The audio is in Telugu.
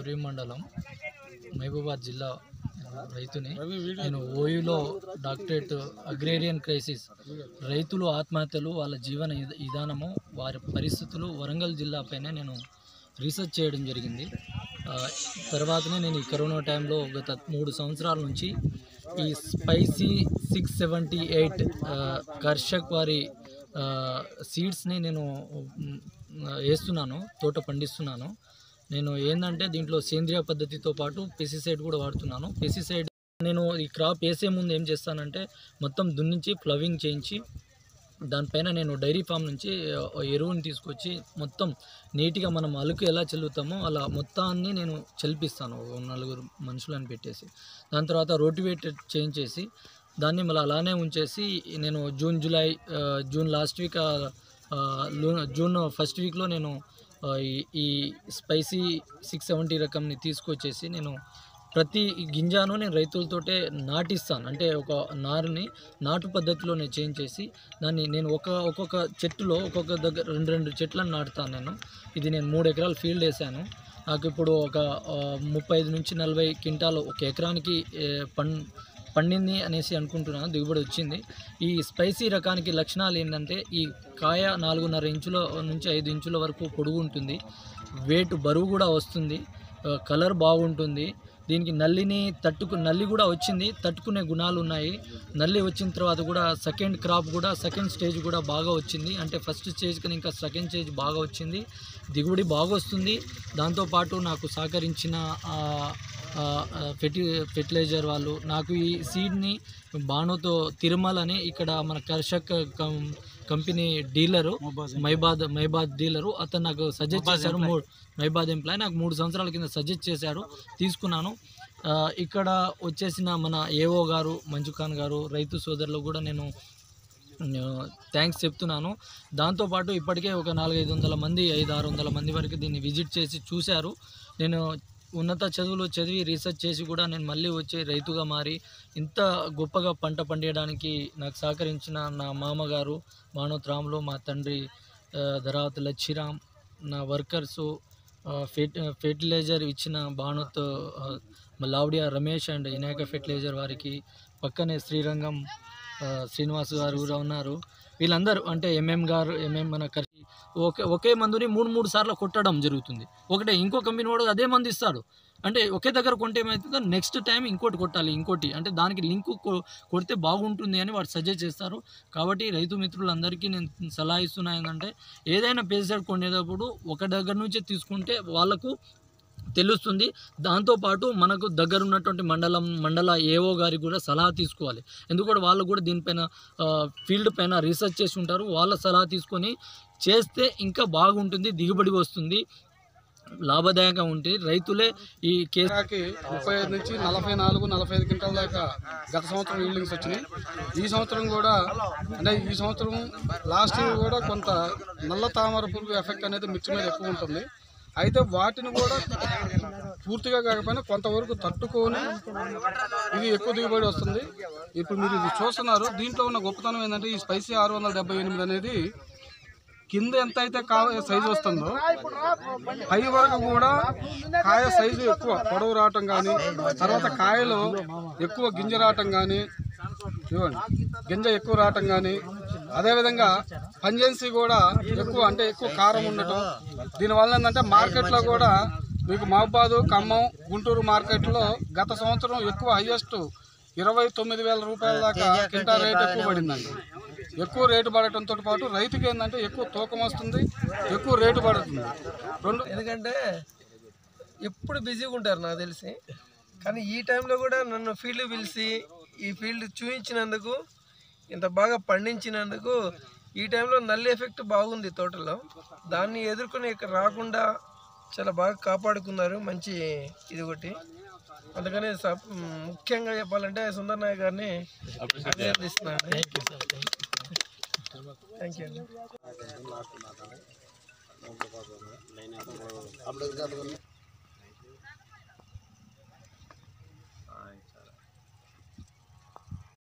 కొరి మండలం మహబూబాద్ జిల్లా ఆ, రైతుని నేను ఓయూలో డాక్టరేట్ అగ్రేరియన్ క్రైసిస్ రైతులు ఆత్మహత్యలు వాళ్ళ జీవన విధ- విధానము వారి పరిస్థితులు వరంగల్ జిల్లా పైన నేను రీసెర్చ్ చేయడం జరిగింది ఆ, తర్వాతనే నేను ఈ కరోనా టైంలో గత మూడు సంవత్సరాల నుంచి ఈ spicy six seventy eight Karshak వారి సీడ్స్ని నేను మ్, వేస్తున్నాను తోట పండిస్తున్నాను నేను ఏంటంటే దీంట్లో సేంద్రియ పద్ధతితో పాటు పెస్టిసైడ్ కూడా వాడుతున్నాను పెస్టిసైడ్ నేను ఈ క్రాప్ వేసే ముందు ఏం చేస్తానంటే మొత్తం దున్నించి ఫ్లవింగ్ చేయించి దానిపైన నేను డైరీ ఫామ్ నుంచి ఆ, ఎరువుని తీసుకొచ్చి మొత్తం నీట్గా మనం అలుకు ఎలా చల్లుతామో అలా మొత్తాన్ని నేను చల్పిస్తాను ఓ నలుగురు మనుషులను పెట్టేసి దాని తర్వాత రోటివేట్ చేయించేసి దాన్ని మళ్ళీ అలానే ఉంచేసి నేను జూన్ జూలై ఆ, జూన్ లాస్ట్ వీక్ ఆ, ఆ, లూ- జూన్ ఫస్ట్ వీక్లో నేను ఆ, ఈ- ఈ స్పైసీ సిక్స్ సెవెంటీ రకంని తీసుకొచ్చేసి నేను ప్రతి గింజను నేను రైతులతోటే నాటిస్తాను అంటే ఒక నారుని నాటు పద్ధతిలో నేను చేంజ్ చేసి దాన్ని నేను ఒక ఒక్కొక్క చెట్టులో ఒక్కొక్క దగ్గర రెండు రెండు చెట్లను నాటుతాను నేను ఇది నేను మూడు ఎకరాలు ఫీల్డ్ వేసాను నాకు ఇప్పుడు ఒక ఆ, ముప్పై ఐదు నుంచి నలభై క్వింటాలు ఒక ఎకరానికి ఏ, పం పండింది అనేసి అనుకుంటున్నాను దిగుబడి వచ్చింది ఈ స్పైసీ రకానికి లక్షణాలు ఏంటంటే ఈ కాయ నాలుగున్నర ఇంచుల నుంచి ఐదు ఇంచుల వరకు పొడుగు ఉంటుంది వెయిట్ బరువు కూడా వస్తుంది ఆ, కలర్ బాగుంటుంది దీనికి నల్లిని తట్టుకు నల్లి కూడా వచ్చింది తట్టుకునే గుణాలు ఉన్నాయి నల్లి వచ్చిన తర్వాత కూడా సెకండ్ క్రాప్ కూడా సెకండ్ స్టేజ్ కూడా బాగా వచ్చింది అంటే ఫస్ట్ స్టేజ్ కన్నా ఇంకా సెకండ్ స్టేజ్ బాగా వచ్చింది దిగుబడి బాగా వస్తుంది దాంతోపాటు నాకు సహకరించిన ఆ, ఆ, ఆ, ఫెర్టి ఫెర్టిలైజర్ వాళ్ళు నాకు ఈ సీడ్ని బాణోతో తిరుమల అని ఇక్కడ మన కర్షక్ కం కంపెనీ డీలరు మైబాద్ మైబాద్ డీలరు అతను నాకు సజెస్ట్ చేశారు మూడు మైబాద్ ఎంప్లాయ్ నాకు మూడు సంవత్సరాల కింద సజెస్ట్ చేశారు తీసుకున్నాను ఆ, ఇక్కడ వచ్చేసిన మన ఏఓ గారు మంజు ఖాన్ గారు రైతు సోదరులు కూడా నేను థ్యాంక్స్ చెప్తున్నాను దాంతోపాటు ఇప్పటికే ఒక నాలుగైదు వందల మంది ఐదు ఆరు వందల మంది వరకు దీన్ని విజిట్ చేసి చూశారు నేను ఉన్నత చదువులు చదివి రీసెర్చ్ చేసి కూడా నేను మళ్ళీ వచ్చి రైతుగా మారి ఇంత గొప్పగా పంట పండించడానికి నాకు సహకరించిన నా మామగారు మానవత్ రాములు మా తండ్రి ఆ, ధరావత్ లచ్చిరామ్ నా వర్కర్సు ఫెట్ ఫెర్టిలైజర్ ఇచ్చిన భానుత్ లావుడియా రమేష్ అండ్ వినాయక ఫెర్టిలైజర్ వారికి పక్కనే శ్రీరంగం ఆ, శ్రీనివాస్ గారు కూడా ఉన్నారు వీళ్ళందరూ అంటే ఎంఎం గారు ఎంఎం మన కర్షి ఒకే ఒకే మందుని మూడు మూడు సార్లు కొట్టడం జరుగుతుంది ఒకటే ఇంకో కంపెనీ వాడు అదే మందు ఇస్తాడు అంటే ఒకే దగ్గర కొంటే ఏమవుతుందో నెక్స్ట్ టైం ఇంకోటి కొట్టాలి ఇంకోటి అంటే దానికి లింక్ కొడితే బాగుంటుంది అని వాడు సజెస్ట్ చేస్తారు కాబట్టి రైతు మిత్రులందరికీ నేను సలహా ఇస్తున్నా ఏంటంటే ఏదైనా పెస్టిసైడ్ కొనేటప్పుడు ఒక దగ్గర నుంచే తీసుకుంటే వాళ్ళకు తెలుస్తుంది దాంతోపాటు మనకు దగ్గర ఉన్నటువంటి మండలం మండల ఏఓ గారికి కూడా సలహా తీసుకోవాలి ఎందుకంటే వాళ్ళు కూడా దీనిపైన ఆ, ఫీల్డ్ పైన రీసెర్చ్ చేసి ఉంటారు వాళ్ళ సలహా తీసుకొని చేస్తే ఇంకా బాగుంటుంది దిగుబడి వస్తుంది లాభదాయకంగా ఉంటుంది రైతులే ఈ కేసు ఎకరాకి ముప్పై ఐదు నుంచి నలభై నాలుగు నలభై ఐదు క్వింటాల దాకా గత సంవత్సరం ఈల్డింగ్స్ వచ్చినాయి ఈ సంవత్సరం కూడా అంటే ఈ సంవత్సరం లాస్ట్ ఇయర్ కూడా కొంత నల్ల తామర పురుగు ఎఫెక్ట్ అనేది మిర్చి మీద ఎక్కువ ఉంటుంది అయితే వాటిని కూడా పూర్తిగా కాకపోయినా కొంతవరకు తట్టుకొని ఇది ఎక్కువ దిగుబడి వస్తుంది ఇప్పుడు మీరు ఇది చూస్తున్నారు దీంట్లో ఉన్న గొప్పతనం ఏంటంటే ఈ స్పైసీ ఆరు వందల డెబ్బై ఎనిమిది అనేది కింద ఎంత అయితే కా సైజు వస్తుందో పై వరకు కూడా కాయ సైజు ఎక్కువ పొడవు రావటం కానీ తర్వాత కాయలో ఎక్కువ గింజ రావటం కానీ చూడండి గింజ ఎక్కువ రావటం కానీ అదేవిధంగా పంజెన్సీ కూడా ఎక్కువ అంటే ఎక్కువ కారం ఉండటం దీనివల్ల ఏంటంటే మార్కెట్లో కూడా మీకు మహబాదు ఖమ్మం గుంటూరు మార్కెట్లో గత సంవత్సరం ఎక్కువ హైయెస్ట్ ఇరవై తొమ్మిది వేల రూపాయల దాకా కింటా రేట్ ఎక్కువ పడిందండి ఎక్కువ రేటు పడటంతో పాటు రైతుకి ఏంటంటే ఎక్కువ తూకం వస్తుంది ఎక్కువ రేటు పడుతుంది రెండు ఎందుకంటే ఎప్పుడు బిజీగా ఉంటారు నాకు తెలిసి కానీ ఈ టైంలో కూడా నన్ను ఫీల్డ్ పిలిచి ఈ ఫీల్డ్ చూపించినందుకు ఇంత బాగా పండించినందుకు ఈ టైంలో నల్లి ఎఫెక్ట్ బాగుంది తోటలో దాన్ని ఎదుర్కొని ఇక్కడ రాకుండా చాలా బాగా కాపాడుకున్నారు మంచి ఇది ఒకటి అందుకని సప్- ముఖ్యంగా చెప్పాలంటే సుందర్ నాయక్ గారిని అభినందిస్తున్నాను థ్యాంక్ యూ అండి